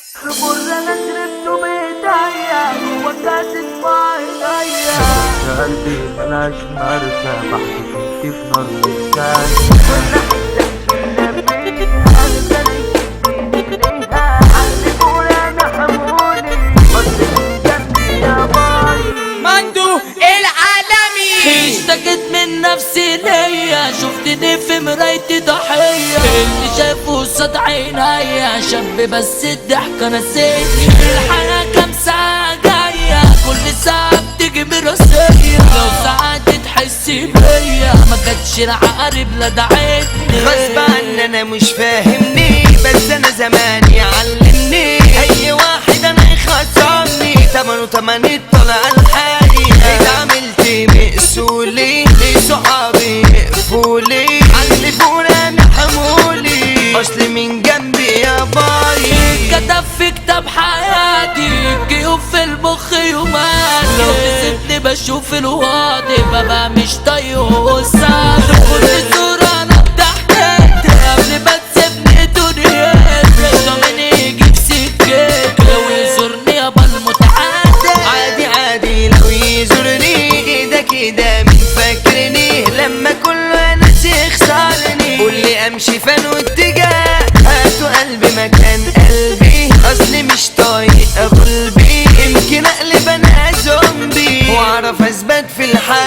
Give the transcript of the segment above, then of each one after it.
خمر انا شربته بايديا وكاسة معايا قلبي ملاش مرسى بحكي كنت في نار لسان كنا حتة فيها انا كانت ايديها علموني انا حموني بس من جنبي يا باي مندو العالمي اشتكيت من نفسي ليا شفتني في مرايتي ضحية اللي شافه قصاد عينيا شاب بس الضحكة نسيتني الحياة كام ساعة جاية كل ساعة بتيجي براسية لو ساعات تحسي بيا ما كانتش العقارب لا دعيتني غصب عني انا مش فاهمني بس انا زمان يعلمني اي واحد انا يخصمني تمنه تمن الطلع الحالي اتعاملت مقسولي ليه صحابي يقفولي علفونا محمولي اصل من جنبي يا باي كتب في كتاب حياتي جيوب في المخ يومات لو تسيبني بشوف الواضي ببقى مش طايق وسام كل صورة انا ضحكت قبل ما تسيبني دنيتي ضامن يجيب سكتي لو يزورني يابا المتعدد عادي عادي لو يزورني كده كده مين فاكرني لما كله ناس يخسرني قول لي امشي فين واتجاه هاتوا قلبي مكان قلبي اصلي مش طايق قلبي يمكن اقلب انا زومبي واعرف اثبت في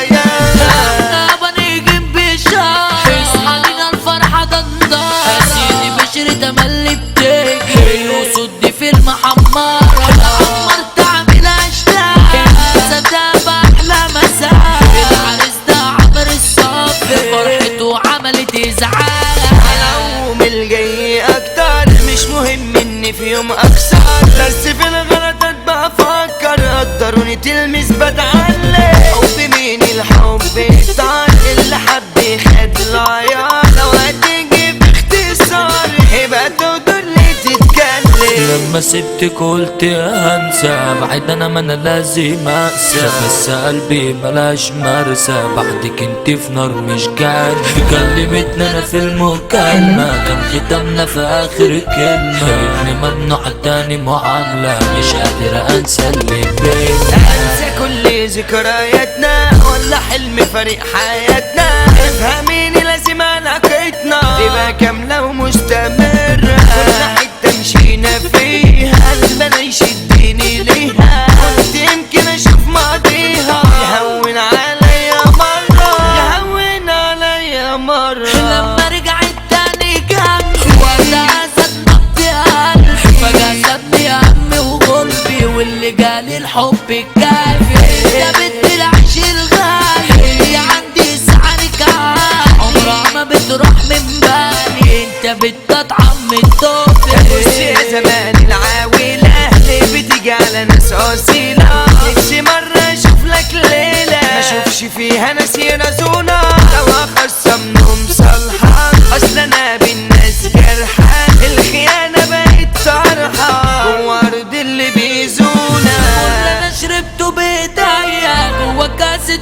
الحياه يابا نيجي بشار اصحى لينا الفرحة دندار سيدي بشري تملي بتجري وصدي في المحمرة حمرت عامل اشتاق صدق بأحلى مساء العريس ده عمر الصف فرحته عملت ازعاج العوم الجاي اكتر مش مهم اني في يوم اخسر بس في الغلطات بفكر قدروني تلمس بتعلم حب مين الحب طار اللي حب خد العيار لو هتيجي باختصار يبقى تقدر لي تتكلم لما سبتك قلت هنسى بعد انا ما انا لازم اقسى بس قلبي ملاش مرسى بعدك انت في نار مش جاد كلمتنا انا في المكالمة كان ختامنا في اخر كلمة ابني ممنوع تاني معاملة مش قادر انسى اللي بينا انسى كل ذكرياتنا ولا حلم فريق حياتنا افهميني لازم علاقتنا تبقى كاملة ومستمرة كل حتة مشينا فيها قلبنا يشدني ليها قلت يمكن اشوف ماضيها يهون عليا مرة يهون عليا مرة لما رجعت تاني جنبي وقتها زاد نبض قلبي فجأة سابني همي وغلبي واللي جالي الحب الكافي يا بنت العيش الغالي اللي عندي سعرك عالي عمرها ما بتروح من بالي انت بتطعم الطفل بص يا زمان العاولة ليه بتيجي على ناس أصيلة نفسي مرة أشوف لك ليلة ما أشوفش فيها ناس يرزونا لو أخصمنهم صالحة أصل أنا بالناس جرحة الخيانة بقت طرحة جوا أرض اللي بيزونا انا شربته بايديا جوا كاسة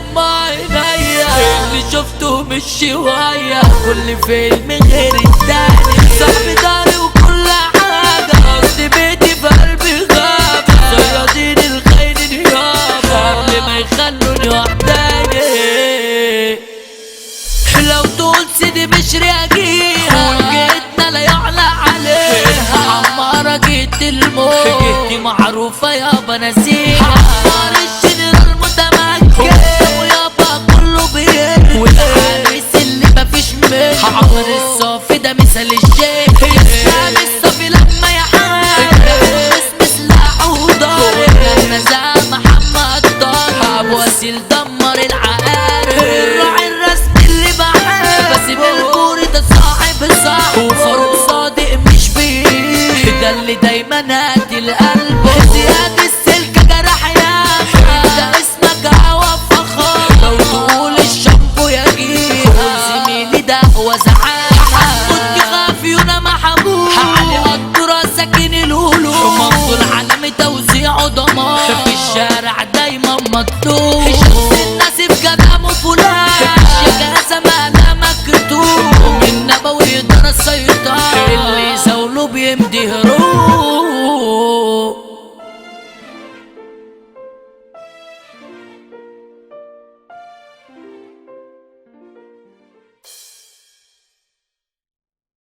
عينيا اللي شفته مش شوية كل فيلم غير التاني صاحبي داري وكل حاجة قصدي بيتي في قلبي غابة صيادين الخير نيابة قبل ما يخلوني وحداني لو تقول سيدي بشري اجيها وجيتنا لا يعلى عليها عمارة جيت الموت جيتي معروفة يابا نسيها عمار الجنرال متمكن ويابا كله بيرجع والعريس اللي مفيش منه عمر الصافي ده مثال الشيخ اسلام الصافي لما يحارب اسم سلاحه وضارب النزاع محمد طارق ابو وسيل دمر العقارب الراعي الرسمي اللي بحب بسيب الكوري ده صاحب صاحب وفاروق صادق مش بيه ده اللي دايما هادي القلب زياد السلك جرح ياما ده اسمك هوا فخار لو تقول الشامبو يا جيها زميلي ده هو زعامة كنت خافيونا محبوب علي قدرة ساكن الهلوب منظور عالمي توزيعه دمار في الشارع دايما مكتوب شخص الناس في كلامه فلان شجاعة زمانها مكتوب من نبوي يقدر السيطرة اللي يزاوله بيمدي هروب